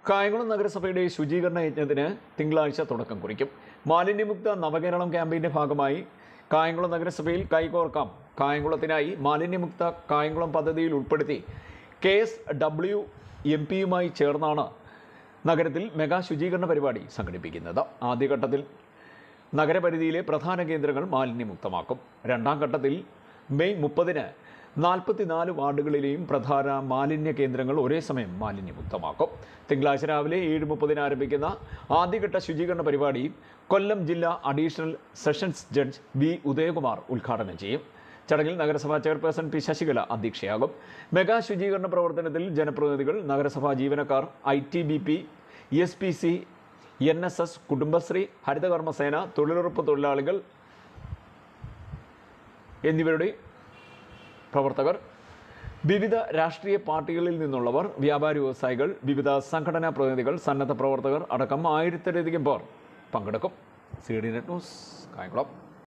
കായംകുളം നഗരസഭയുടെ ശുചീകരണ യജ്ഞത്തിന് തിങ്കളാഴ്ച തുടക്കം കുറിക്കും മാലിന്യമുക്ത നവകേരളം ക്യാമ്പയിന്റെ ഭാഗമായി കായംകുളം നഗരസഭയിൽ കൈകോർക്കാം കായംകുളത്തിനായി മാലിന്യമുക്ത കായംകുളം പദ്ധതിയിൽ ഉൾപ്പെടുത്തി കെ എസ് ഡബ്ല്യു എം പിയുമായി ചേർന്നാണ് നഗരത്തിൽ മെഗാ ശുചീകരണ പരിപാടി സംഘടിപ്പിക്കുന്നത് ആദ്യഘട്ടത്തിൽ നഗരപരിധിയിലെ പ്രധാന കേന്ദ്രങ്ങൾ മാലിന്യമുക്തമാക്കും രണ്ടാം ഘട്ടത്തിൽ മെയ് മുപ്പതിന് നാൽപ്പത്തിനാല് വാർഡുകളിലെയും പ്രധാന മാലിന്യ കേന്ദ്രങ്ങൾ ഒരേ സമയം മാലിന്യമുക്തമാക്കും തിങ്കളാഴ്ച രാവിലെ ഏഴ് മുപ്പതിന് ആരംഭിക്കുന്ന ആദ്യഘട്ട ശുചീകരണ പരിപാടി കൊല്ലം ജില്ലാ additional sessions judge V Udayakumar ഉദ്ഘാടനം ചെയ്യും ചടങ്ങിൽ നഗരസഭാ ചെയർപേഴ്സൺ പി ശശികല അധ്യക്ഷയാകും മെഗാ ശുചീകരണ പ്രവർത്തനത്തിൽ ജനപ്രതിനിധികൾ നഗരസഭാ ജീവനക്കാർ I T B P S P C N S S Kudumbashree ഹരിതകർമ്മസേന തൊഴിലുറപ്പ് തൊഴിലാളികൾ എന്നിവരുടെ പ്രവർത്തകർ വിവിധ രാഷ്ട്രീയ പാർട്ടികളിൽ നിന്നുള്ളവർ വ്യാപാരി വ്യവസായികൾ വിവിധ സംഘടനാ പ്രതിനിധികൾ സന്നദ്ധ പ്രവർത്തകർ അടക്കം ആയിരത്തിലധികം പേർ പങ്കെടുക്കും C D Net News Kayamkulam